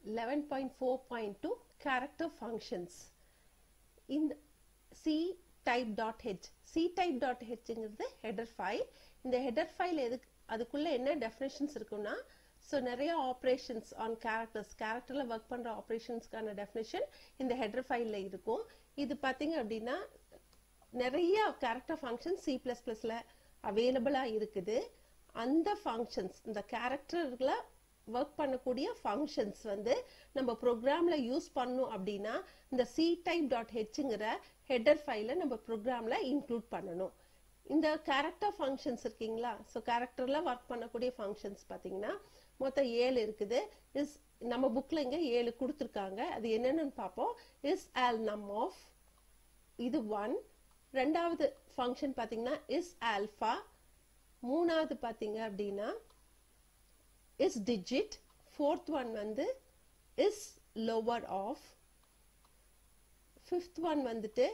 11.4.2 character functions இந்த c type dot h c type dot hங்கிறது header file இந்த header file எதுக்கு அதுக்குள்ள என்ன definitions இருக்குன்னா ஸோ நிறைய ஆப்ரேஷன்ஸ் ஆன் கேரக்டர்ஸ் கேரக்டரில் ஒர்க் பண்ணுற ஆப்ரேஷன்ஸ்க்கான டெஃபினேஷன் இந்த ஹெடர் ஃபைலில் இருக்கும் இது பார்த்தீங்க அப்படின்னா நிறைய கேரக்டர் ஃபங்க்ஷன் சி ப்ளஸ் ப்ளஸில் அவைலபிளாக இருக்குது அந்த ஃபங்க்ஷன்ஸ் இந்த கேரக்டரில் ஒர்க் பண்ணக்கூடிய ஃபங்க்ஷன்ஸ் வந்து நம்ம ப்ரோக்ராமில் யூஸ் பண்ணோம் அப்படின்னா இந்த சி டைப் டாட் ஹெச்ங்கிற ஹெடர் ஃபைலை நம்ம ப்ரோக்ராமில் இன்க்ளூட் பண்ணணும் இந்த கேரக்டர் ஃபங்க்ஷன்ஸ் இருக்கீங்களா ஸோ கேரக்டரில் ஒர்க் பண்ணக்கூடிய ஃபங்க்ஷன்ஸ் பார்த்தீங்கன்னா மொத்தம் ஏழு இருக்குது இஸ் நம்ம புக்கில் இங்கே ஏழு கொடுத்துருக்காங்க அது என்னென்னு பார்ப்போம் இஸ் ஆல் நம் ஆஃப் இது ஒன் ரெண்டாவது ஃபங்க்ஷன் பார்த்தீங்கன்னா இஸ் ஆல்ஃபா மூணாவது பார்த்தீங்க அப்படின்னா இஸ் டிஜிட் ஃபோர்த் ஒன் வந்து islower of fifth one வந்துட்டு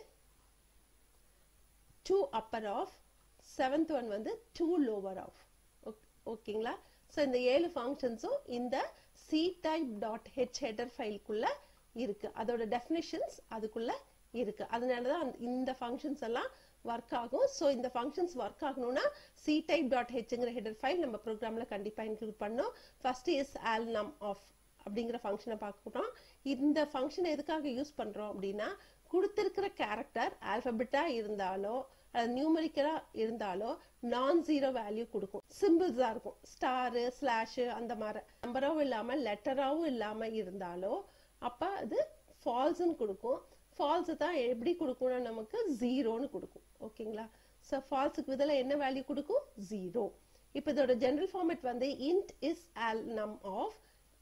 toupper of seventh one வந்து டூ லோவர் ஆஃப் ஓகேங்களா ஸோ இந்த ஏழு ஃபங்க்ஷன்ஸும் இந்த ctype dot H header ஃபைல்குள்ள இருக்கு அதோட டெஃபினிஷன்ஸ் அதுக்குள்ள இருக்கு அதனால தான் இந்த ஃபங்க்ஷன்ஸ் எல்லாம் ஒர்க் ஆகும் ஸோ இந்த ஃபங்க்ஷன்ஸ் ஒர்க் ஆகணும்னா சி டைப் டாட் ஹெச்ங்கிற ஹெடர் ஃபைல் நம்ம ப்ரோக்ராமில் கண்டிப்பாக இன்க்ளூட் பண்ணோம் first isalnum of அப்படிங்கிற ஃபங்க்ஷனை பார்க்கணும் இந்த ஃபங்க்ஷன் எதுக்காக யூஸ் பண்ணுறோம் அப்படின்னா கொடுத்துருக்கிற கேரக்டர் ஆல்பபெட்டா இருந்தாலோ அது நியூமரிக்கலா இருந்தாலோ நான் ஜீரோ வேல்யூ கொடுக்கும் சிம்பிள்ஸா இருக்கும் ஸ்டாரு ஸ்லாஷ் அந்த மாதிரி நம்பராகவும் இல்லாம லெட்டராகவும் இல்லாம இருந்தாலோ அப்ப அது ஃபால்ஸ்ன்னு கொடுக்கும் ஃபால்ஸ் தான் எப்படி கொடுக்கும்னா நமக்கு ஜீரோன்னு கொடுக்கும் ஓகேங்களா ஸோ ஃபால்ஸுக்கு இதில் என்ன வேல்யூ கொடுக்கும் ஜீரோ இப்போ இதோட ஜெனரல் ஃபார்மேட் வந்து int isalnum of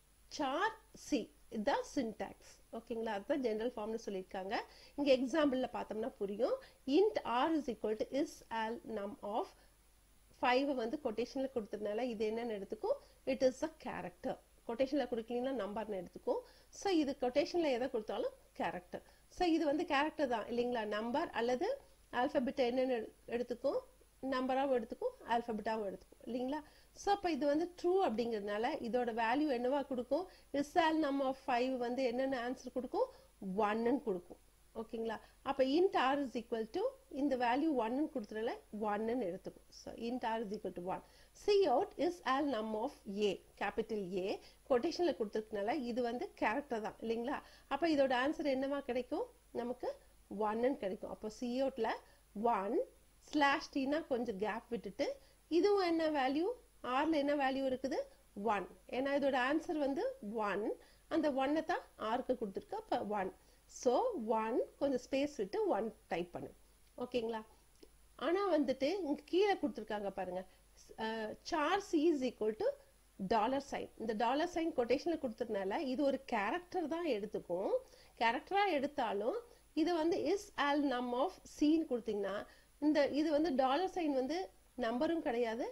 char C இதுதான் சின்டாக்ஸ் ஓகேங்களா அதுதான் ஜெனரல் ஃபார்ம்னு சொல்லியிருக்காங்க இங்க எக்ஸாம்பிள்ல பார்த்தோம்னா புரியும் int R is equal to isalnum of five வந்து கொட்டேஷன்ல கொடுத்ததுனால இது என்னன்னு எடுத்துக்கும் இட் இஸ் அ கேரக்டர் கொட்டேஷன்ல கொடுக்கலீங்கன்னா நம்பர்னு எடுத்துக்கும் ஸோ இது கொட்டேஷன்ல எதை கொடுத்தாலும் கேரக்டர் ஸோ இது வந்து கேரக்டர் தான் இல்லைங்களா நம்பர் அல்லது ஆல்பபெட் என்னன்னு எடுத்துக்கும் நம்பராகவும் எடுத்துக்கும் ஆல்பபெட்டாகவும் எடுத்துக்கும் இல்லைங்களா ஸோ அப்போ இது வந்து ட்ரூ அப்படிங்கிறதுனால இதோட வேல்யூ என்னவா கொடுக்கும் isalnum of five வந்து என்னென்ன ஆன்சர் கொடுக்கும் ஒன்னு கொடுக்கும் ஓகேங்களா அப்போ int R is equal to இந்த வேல்யூ ஒன்னு கொடுத்துறதுல ஒன்னு எடுத்துக்கும் so int R is equal to one cout isalnum of A capital A கொட்டேஷனில் கொடுத்துருக்கனால இது வந்து கேரக்டர் தான் இல்லைங்களா அப்போ இதோட ஆன்சர் என்னவா கிடைக்கும் நமக்கு ஒன்னு கிடைக்கும் அப்போ சி அவுட்ல ஒன் ஸ்லாஷ் டீனா கொஞ்சம் கேப் விட்டுட்டு இதுவும் என்ன வேல்யூ ஆர்ல என்ன வேல்யூ இருக்குது ஒன் ஏன்னா இதோட ஆன்சர் வந்து ஒன் அந்த ஒன்னை தான் ஆருக்கு கொடுத்துருக்கு அப்போ ஒன் ஸோ ஒன் கொஞ்சம் ஸ்பேஸ் விட்டு ஒன் டைப் பண்ணு ஓகேங்களா ஆனா வந்துட்டு இங்க கீழே கொடுத்துருக்காங்க பாருங்க char C is equal to dollar sign இந்த டாலர் சைன் கொட்டேஷன்ல கொடுத்ததுனால இது ஒரு கேரக்டர் தான் எடுத்துக்கும் கேரக்டரா எடுத்தாலும் இது வந்து இஸ் ஆல் நம் ஆஃப் சீன் கொடுத்தீங்கன்னா இந்த இது வந்து டாலர் சைன் வந்து நம்பரும் கிடையாது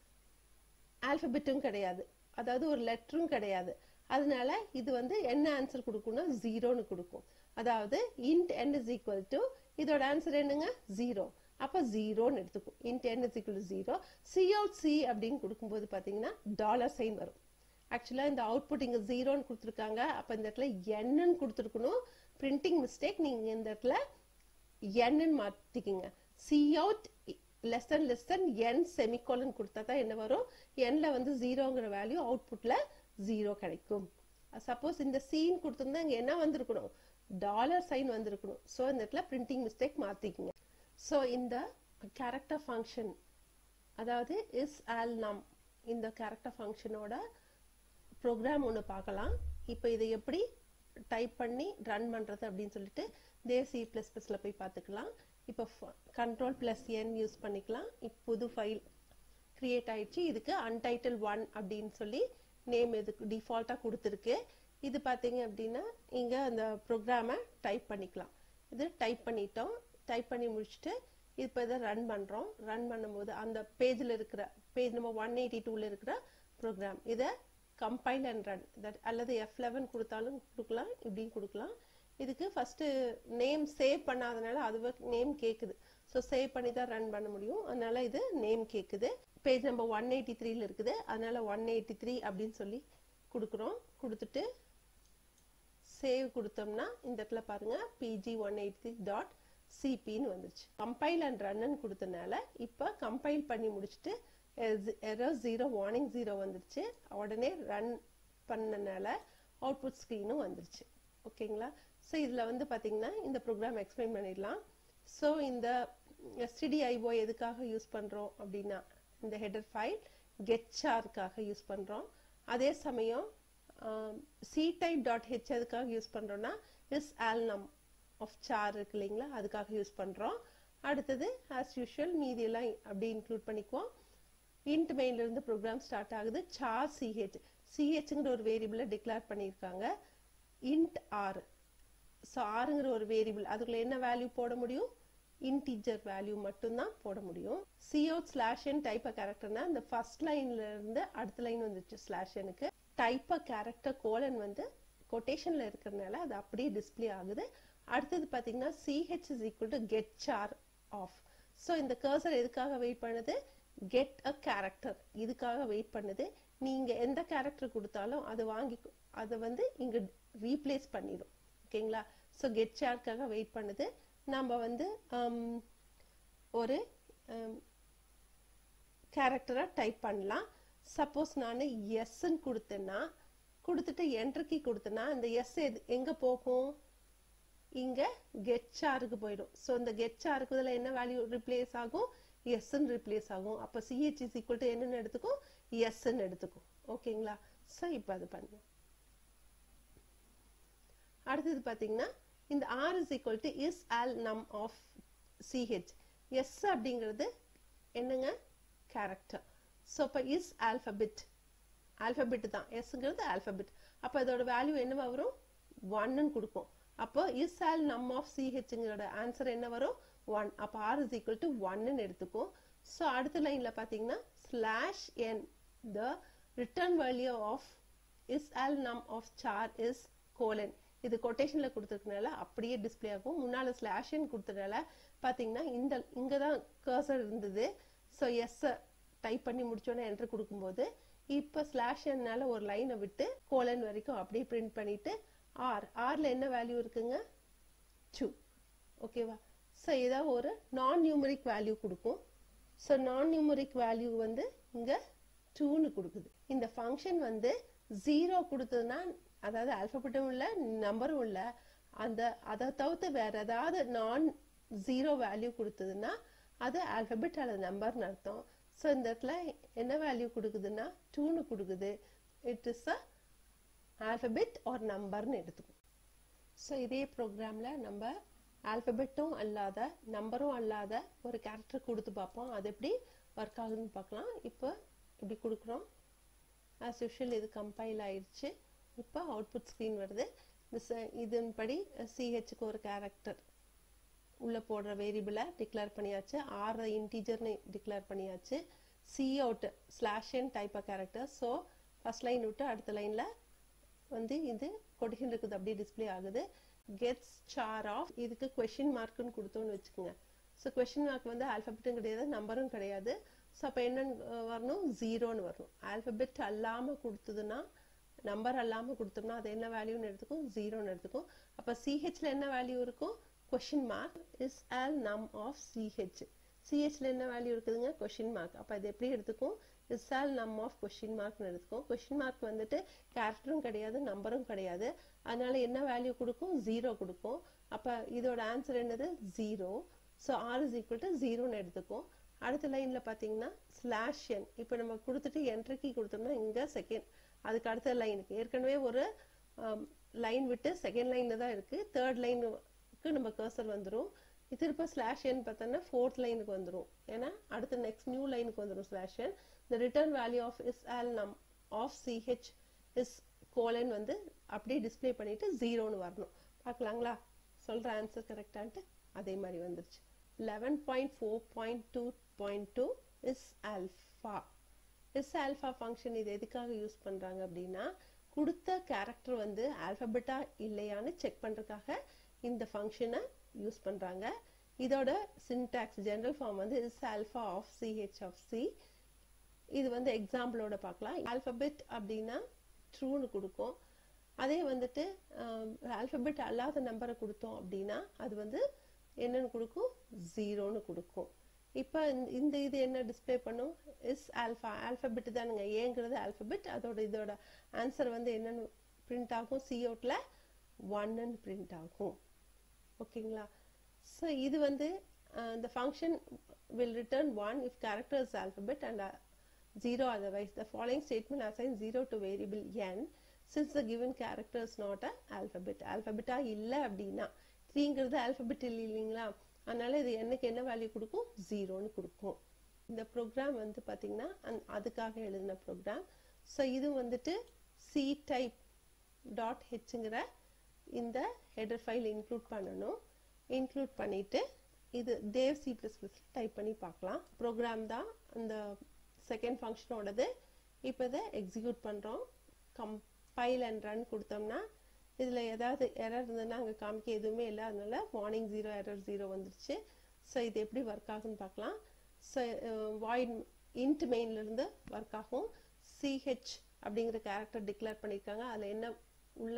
ஆல்பபெட்டும் கிடையாது அதாவது ஒரு லெட்டரும் கிடையாது அதனால இது வந்து என்ன ஆன்சர் கொடுக்கும்னா ஜீரோன்னு கொடுக்கும் அதாவது int N is equal to இதோட ஆன்சர் என்னங்க ஜீரோ அப்ப ஜீரோன்னு எடுத்துக்கும் int N is equal to zero cout C அப்படின்னு கொடுக்கும்போது பாத்தீங்கன்னா டாலர் சைன் வரும் ஆக்சுவலா இந்த அவுட்புட் இங்க ஜீரோன்னு கொடுத்துருக்காங்க அப்ப இந்த இடத்துல என்னன்னு கொடுத்துருக்கணும் பிரிண்டிங் மிஸ்டேக் நீங்க இந்த இடத்துல என்னன்னு மாத்திக்கிங்க cout less than less than N semicolon கொடுத்தா தான் என்ன வரும் என்ல வந்து ஜீரோங்கிற வேல்யூ அவுட்புட்ல ஜீரோ கிடைக்கும் சப்போஸ் இந்த சீன் கொடுத்திருந்தா இங்க என்ன வந்திருக்கணும் டாலர் சைன் வந்திருக்கணும் ஸோ இந்த இடத்துல பிரிண்டிங் மிஸ்டேக் மாத்திக்கிங்க ஸோ இந்த கேரக்டர் ஃபங்க்ஷன் அதாவது இஸ் ஆல் நம் இந்த கேரக்டர் ஃபங்க்ஷனோட ப்ரோக்ராம் ஒன்று பார்க்கலாம் இப்போ இதை எப்படி டைப் பண்ணி ரன் பண்ணுறது அப்படின்னு சொல்லிட்டு தே சி ப்ளஸ் ப்ளஸில் போய் பார்த்துக்கலாம் இப்போ கண்ட்ரோல் ப்ளஸ் என் யூஸ் பண்ணிக்கலாம் இப்போ புது ஃபைல் கிரியேட் ஆயிடுச்சு இதுக்கு அன்டைட்டில் ஒன் அப்படின்னு சொல்லி நேம் இதுக்கு டிஃபால்ட்டாக கொடுத்துருக்கு இது பார்த்தீங்க அப்படின்னா இங்கே அந்த ப்ரோக்ராமை டைப் பண்ணிக்கலாம் இது டைப் பண்ணிட்டோம் டைப் பண்ணி முடிச்சுட்டு இப்போ இதை ரன் பண்ணுறோம் ரன் பண்ணும்போது அந்த பேஜில் இருக்கிற பேஜ் நம்ம ஒன் எயிட்டி டூவில் இருக்கிற ப்ரோக்ராம் இதை கம்பைல் அண்ட் ரன் தட் அல்லது எஃப் லெவன் கொடுத்தாலும் கொடுக்கலாம் இப்படியும் கொடுக்கலாம் இதுக்கு ஃபர்ஸ்ட் நேம் சேவ் பண்ணாதனால அதுவே நேம் கேக்குது ஸோ சேவ் பண்ணி தான் ரன் பண்ண முடியும் அதனால இது நேம் கேக்குது பேஜ் நம்பர் ஒன் எயிட்டி த்ரீல இருக்குது அதனால ஒன் எயிட்டி த்ரீ அப்படின்னு சொல்லி கொடுக்குறோம் கொடுத்துட்டு சேவ் கொடுத்தோம்னா இந்த இடத்துல பாருங்க பிஜி ஒன் எயிட்டி டாட் சிபின்னு வந்துருச்சு கம்பைல் அண்ட் ரன்னு கொடுத்தனால இப்போ கம்பைல் பண்ணி முடிச்சுட்டு எரர் ஜீரோ வார்னிங் ஜீரோ வந்துருச்சு உடனே ரன் பண்ணனால அவுட்புட் ஸ்க்ரீனும் வந்துருச்சு ஓகேங்களா ஸோ இதில் வந்து பார்த்தீங்கன்னா இந்த ப்ரோக்ராம் எக்ஸ்பிளைன் பண்ணிடலாம் ஸோ இந்த எஸ்டிடிஐஓ எதுக்காக யூஸ் பண்ணுறோம் அப்படின்னா இந்த ஹெடர் ஃபைல் கெட்சாருக்காக யூஸ் பண்ணுறோம் அதே சமயம் சி டைப் டாட் ஹெச் எதுக்காக யூஸ் பண்ணுறோம்னா இஸ் ஆல்னம் ஆஃப் சார் இருக்கு இல்லைங்களா அதுக்காக யூஸ் பண்ணுறோம் அடுத்தது ஆஸ் யூஷுவல் மீதி எல்லாம் அப்படி இன்க்ளூட் பண்ணிக்குவோம் இன்ட் மெயின்ல இருந்து ப்ரோக்ராம் ஸ்டார்ட் ஆகுது சார் சிஹெச் சிஹெச்ங்கிற ஒரு வேரியபிளை டிக்ளேர் பண்ணியிருக்காங்க இன்ட் ஆர் ஸோ ஆறுங்கிற ஒரு வேரியபிள் அதுக்குள்ள என்ன வேல்யூ போட முடியும் இன்டீஜர் வேல்யூ மட்டும்தான் போட முடியும் cout slash N type கேரக்டர்னா இந்த ஃபர்ஸ்ட் லைன்ல இருந்து அடுத்த லைன் வந்துச்சு ஸ்லாஷ் எனக்கு டைப் கேரக்டர் கோலன் வந்து கொட்டேஷன்ல இருக்கிறதுனால அது அப்படியே டிஸ்பிளே ஆகுது அடுத்தது பாத்தீங்கன்னா CH is equal to getchar of so இந்த கர்சர் எதுக்காக வெயிட் பண்ணுது கெட் அ கேரக்டர் இதுக்காக வெயிட் பண்ணுது நீங்க எந்த கேரக்டர் கொடுத்தாலும் அது வாங்கி அதை வந்து இங்க ரீப்ளேஸ் பண்ணிடும் ஓகேங்களா ஸோ கெட் சார்க்காக வெயிட் பண்ணுது நம்ம வந்து ஒரு கேரக்டரா டைப் பண்ணலாம் சப்போஸ் நான் எஸ்ன்னு கொடுத்தேன்னா கொடுத்துட்டு என்டர் கீ கொடுத்தேன்னா இந்த எஸ் எது எங்க போகும் இங்க கெட் சாருக்கு போயிடும் ஸோ இந்த கெட் சாருக்கு இதில் என்ன வேல்யூ ரிப்ளேஸ் ஆகும் எஸ்ன்னு ரிப்ளேஸ் ஆகும் அப்போ சிஹெச் இஸ் ஈக்குவல் டு என்னன்னு எடுத்துக்கும் எஸ்ன்னு எடுத்துக்கும் ஓகேங்களா ஸோ இப்போ அது பண்ணுவோம் அடுத்தது பார்த்தீங்கன்னா இந்த R is equal to isalnum of CH S அப்படிங்கிறது என்னங்க கேரக்டர் ஸோ இப்போ இஸ் ஆல்பபிட் ஆல்பபிட் தான் எஸ்ங்கிறது ஆல்பபிட் அப்போ இதோட வேல்யூ என்னவா வரும் ஒன்னு கொடுக்கும் அப்போ இஸ் ஆல் நம் ஆஃப் சிஹெச்ங்கிறோட ஆன்சர் என்ன வரும் ஒன் அப்போ ஆர் இஸ் ஈக்குவல் டு ஒன்னு எடுத்துக்கும் ஸோ அடுத்த லைன்ல பார்த்தீங்கன்னா slash N the return value of isalnum of char is colon இது கொட்டேஷன்ல கொடுத்துருக்கனால அப்படியே டிஸ்பிளே ஆகும் முன்னால ஸ்லாஷன் கொடுத்தனால பாத்தீங்கன்னா இந்த இங்க தான் கர்சர் இருந்தது ஸோ எஸ் டைப் பண்ணி முடிச்சோன்னே என்ட்ரு கொடுக்கும்போது இப்போ ஸ்லாஷன்னால ஒரு லைனை விட்டு கோலன் வரைக்கும் அப்படியே பிரிண்ட் பண்ணிட்டு ஆர் ஆர்ல என்ன வேல்யூ இருக்குங்க டூ ஓகேவா ஸோ ஏதாவது ஒரு நான் நியூமரிக் வேல்யூ கொடுக்கும் ஸோ நான் நியூமரிக் வேல்யூ வந்து இங்க டூன்னு கொடுக்குது இந்த ஃபங்க்ஷன் வந்து ஜீரோ கொடுத்ததுன்னா அதாவது ஆல்பபெட்டும் இல்ல நம்பரும் இல்ல அந்த அதை தவிர்த்து வேற ஏதாவது நான் ஜீரோ வேல்யூ கொடுத்ததுன்னா அது ஆல்பபெட் அல்லது நம்பர்னு அர்த்தம் ஸோ இந்த இடத்துல என்ன வேல்யூ கொடுக்குதுன்னா டூன்னு கொடுக்குது it is a alphabet or நம்பர்னு எடுத்துக்கும் ஸோ இதே ப்ரோக்ராம்ல நம்ம ஆல்பபெட்டும் அல்லாத நம்பரும் அல்லாத ஒரு கேரக்டர் கொடுத்து பார்ப்போம் அது எப்படி ஒர்க் ஆகுதுன்னு பார்க்கலாம் இப்போ இப்படி கொடுக்குறோம் ஆஸ் யூஷுவல் இது கம்பைல் ஆயிடுச்சு இப்போ அவுட்புட் ஸ்க்ரீன் வருது இதன்படி சிஹெச்சுக்கு ஒரு கேரக்டர் உள்ள போடுற வேரியபிளை டிக்ளேர் பண்ணியாச்சு ஆறு இன்டீஜர்னு டிக்ளேர் பண்ணியாச்சு cout slash N type of character so first line விட்டு அடுத்த லைன்ல வந்து இது கொடிஷன் இருக்குது அப்படியே டிஸ்பிளே ஆகுது கெட்ஸ் சார் ஆஃப் இதுக்கு கொஷின் மார்க்குன்னு கொடுத்தோன்னு வச்சுக்கோங்க ஸோ கொஷின் மார்க் வந்து ஆல்பபெட்டும் கிடையாது நம்பரும் கிடையாது ஸோ அப்போ என்னன்னு வரணும் ஜீரோன்னு வரணும் ஆல்பபெட் அல்லாமல் கொடுத்ததுன்னா நம்பர் அல்லாமல் கொடுத்தோம்னா அது என்ன வேல்யூன்னு எடுத்துக்கும் ஜீரோன்னு எடுத்துக்கும் அப்போ சிஹெச்ல என்ன வேல்யூ இருக்கும் question mark isalnum of CH சிஹெச்ல என்ன வேல்யூ இருக்குதுங்க கொஷின் மார்க் அப்போ இது எப்படி எடுத்துக்கும் isalnum of question மார்க்னு எடுத்துக்கும் கொஷின் மார்க் வந்துட்டு கேரக்டரும் கிடையாது நம்பரும் கிடையாது அதனால என்ன வேல்யூ கொடுக்கும் ஜீரோ கொடுக்கும் அப்போ இதோட ஆன்சர் என்னது zero so R is equal to ஜீரோன்னு எடுத்துக்கும் அடுத்த லைன்ல பாத்தீங்கன்னா ஸ்லாஷ் என் இப்போ நம்ம கொடுத்துட்டு என்ட்ரி கீ கொடுத்தோம்னா இங்க செகண்ட் அதுக்கு அடுத்த லைனுக்கு ஏற்கனவே ஒரு லைன் விட்டு செகண்ட் லைன்ல தான் இருக்கு தேர்ட் லைனுக்கு நம்ம கர்சர் வந்துடும் திருப்ப ஸ்லாஷ் என் பார்த்தோம்னா ஃபோர்த் லைனுக்கு வந்துடும் ஏன்னா அடுத்த நெக்ஸ்ட் நியூ லைனுக்கு வந்துடும் slash N the return value of is al num of ch is colon வந்து அப்படியே டிஸ்ப்ளே பண்ணிட்டு ஜீரோன்னு வரணும் பார்க்கலாங்களா சொல்ற ஆன்சர் கரெக்டான்ட்டு அதே மாதிரி வந்துருச்சு eleven point four point two point two isalpha isalpha function இது எதுக்காக யூஸ் பண்றாங்க அப்படின்னா கொடுத்த கேரக்டர் வந்து ஆல்பபெட்டா இல்லையான்னு செக் பண்றதுக்காக இந்த ஃபங்க்ஷனை யூஸ் பண்றாங்க இதோட சின்டாக்ஸ் ஜெனரல் ஃபார்ம் வந்து isalpha of CH of C இது வந்து எக்ஸாம்பிளோட பார்க்கலாம் ஆல்பபெட் அப்படின்னா ட்ரூன்னு கொடுக்கும் அதே வந்துட்டு ஆல்பபெட் அல்லாத நம்பரை கொடுத்தோம் அப்படின்னா அது வந்து என்னன்னு கொடுக்கும் ஜீரோன்னு கொடுக்கும் இப்போ இந்த இது என்ன டிஸ்ப்ளே பண்ணும் இஸ் ஆல்ஃபா ஆல்பபெட் தானுங்க ஏங்கிறது ஆல்பபெட் அதோட இதோட ஆன்சர் வந்து என்னன்னு பிரிண்ட் ஆகும் சி அவுட்ல ஒன்னு பிரிண்ட் ஆகும் ஓகேங்களா ஸோ இது வந்து the function will return 1 if character is alphabet and uh, 0 otherwise. The following statement assigns 0 to variable n since the given character is not a alphabet. alphabet இல்ல அப்படின்னா த்ரீங்கிறது alphabet இல்லை இல்லைங்களா அதனால இது என்னக்கு என்ன வேல்யூ கொடுக்கும் ஜீரோன்னு கொடுக்கும் இந்த ப்ரோக்ராம் வந்து பார்த்தீங்கன்னா அதுக்காக எழுதின ப்ரோக்ராம் ஸோ இது வந்துட்டு சி டைப் டாட் ஹெச்ங்கிற இந்த ஹெடர் ஃபைல் இன்க்ளூட் பண்ணணும் இன்க்ளூட் பண்ணிட்டு இது Dev C plus plus type பண்ணி பார்க்கலாம் ப்ரோக்ராம் தான் அந்த செகண்ட் ஃபங்க்ஷனோடது இப்போ இதை எக்ஸிக்யூட் பண்ணுறோம் கம்பைல் அண்ட் ரன் கொடுத்தோம்னா இதில் ஏதாவது எரர் இருந்ததுன்னா அங்கே காமிக்க எதுவுமே இல்லை அதனால மார்னிங் ஜீரோ எரர் ஜீரோ வந்துருச்சு ஸோ இது எப்படி ஒர்க் ஆகுன்னு பார்க்கலாம் ஸோ வாய்ட் இன்ட் மெயின்லேருந்து ஒர்க் ஆகும் சிஹெச் அப்படிங்கிற கேரக்டர் டிக்ளேர் பண்ணியிருக்காங்க அதில் என்ன உள்ள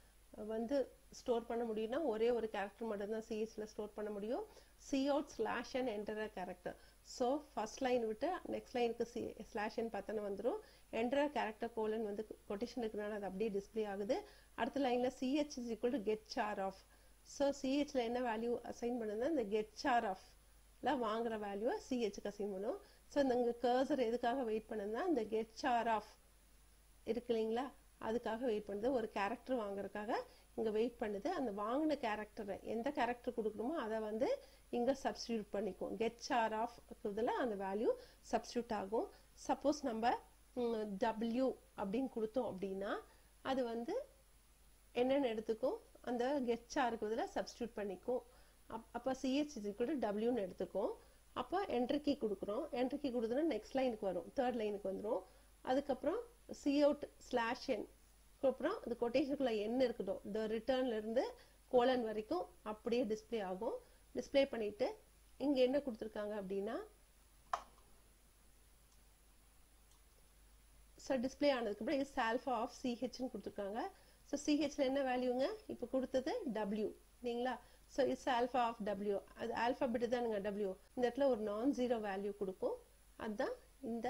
வந்து ஸ்டோர் பண்ண முடியும்னா ஒரே ஒரு கேரக்டர் மட்டும்தான் சிஹெச்ல ஸ்டோர் பண்ண முடியும் cout slash and enter character so first line விட்டு நெக்ஸ்ட் லைனுக்கு சி ஸ்லாஷ் அண்ட் பார்த்தோன்னா வந்துடும் என்டர் கேரக்டர் கோலன் வந்து கொட்டேஷன் இருக்கிறனால அது அப்படியே டிஸ்பிளே ஆகுது அடுத்த லைனில் CH is equal to getchar of so சிஹெச்ல என்ன வேல்யூ அசைன் பண்ணுதுன்னா இந்த கெட் சார் ஆஃப்ல வாங்குற வேல்யூவை சிஹெச்சுக்கு அசைன் பண்ணும் ஸோ இந்த கர்சர் எதுக்காக வெயிட் பண்ணுதுன்னா இந்த கெட் சார் ஆஃப் இருக்கு இல்லைங்களா அதுக்காக வெயிட் பண்ணுது ஒரு கேரக்டர் வாங்குறதுக்காக இங்க வெயிட் பண்ணுது அந்த வாங்கின கேரக்டரை எந்த கேரக்டர் கொடுக்கணுமோ அதை வந்து இங்க சப்ஸ்டியூட் பண்ணிக்கும் கெட் சார் ஆஃப் இதுல அந்த வேல்யூ சப்ஸ்டியூட் ஆகும் சப்போஸ் நம்ம டபிள்யூ அப்படின்னு கொடுத்தோம் அப்படின்னா அது வந்து என்னென்னு எடுத்துக்கும் அந்த கெட் சாருக்கு இதில் சப்ஸ்டியூட் பண்ணிக்கும் அப் அப்போ சிஹெச் கூட டபிள்யூன்னு எடுத்துக்கும் அப்போ என்ட்ரி கீ கொடுக்குறோம் என்ட்ரி கீ கொடுத்தோன்னா நெக்ஸ்ட் லைனுக்கு வரும் தேர்ட் லைனுக்கு வந்துடும் அதுக்கப்புறம் சி அவுட் ஸ்லாஷ் என் அப்புறம் இந்த கொட்டேஷனுக்குள்ள என்ன இருக்குதோ இந்த ரிட்டர்ன்ல இருந்து கோலன் வரைக்கும் அப்படியே டிஸ்பிளே ஆகும் டிஸ்பிளே பண்ணிட்டு இங்க என்ன கொடுத்துருக்காங்க அப்படின்னா ஸோ டிஸ்பிளே ஆனதுக்கு அப்புறம் இஸ் ஆல்ஃபா ஆஃப் சிஹெச்னு கொடுத்துருக்காங்க ஸோ சிஹெச்ல என்ன வேல்யூங்க இப்போ கொடுத்தது டபிள்யூ இல்லைங்களா so isalpha of W அது ஆல்ஃபாபெட் தானுங்க டபிள்யூ இந்த இடத்துல ஒரு நான் ஜீரோ வேல்யூ கொடுக்கும் அதுதான் இந்த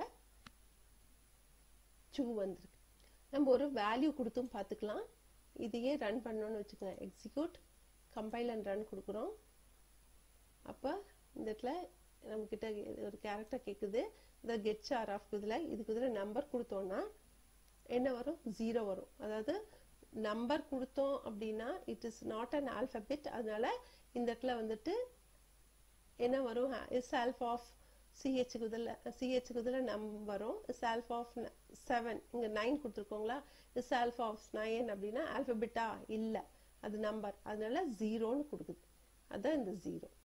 சூ வந்திருக்கு நம்ம ஒரு வேல்யூ கொடுத்தும் பார்த்துக்கலாம் இதையே ரன் பண்ணோம்னு வச்சுக்கோங்க எக்ஸிக்யூட் கம்பைல் அண்ட் ரன் கொடுக்குறோம் அப்போ இந்த இடத்துல நம்மக்கிட்ட ஒரு கேரக்டர் கேட்குது இதை கெட் சார் ஆஃப் இதில் இதுக்கு இதில் நம்பர் கொடுத்தோம்னா என்ன வரும் ஜீரோ வரும் அதாவது நம்பர் கொடுத்தோம் அப்படின்னா it is not an alphabet அதனால இந்த இடத்துல வந்துட்டு என்ன வரும் இஸ் ஆல்ஃபா ஆஃப் சிஹெச் குதில் சிஹெச் குதில் நம் வரும் இஸ் ஆல்ஃபா ஆஃப் செவன் இங்கே நைன் கொடுத்துருக்கோங்களா இஸ் ஆல்ஃபா ஆஃப் நைன் அப்படின்னா ஆல்பபெட்டா இல்லை அது நம்பர் அதனால ஜீரோன்னு கொடுக்குது அதுதான் இந்த ஜீரோ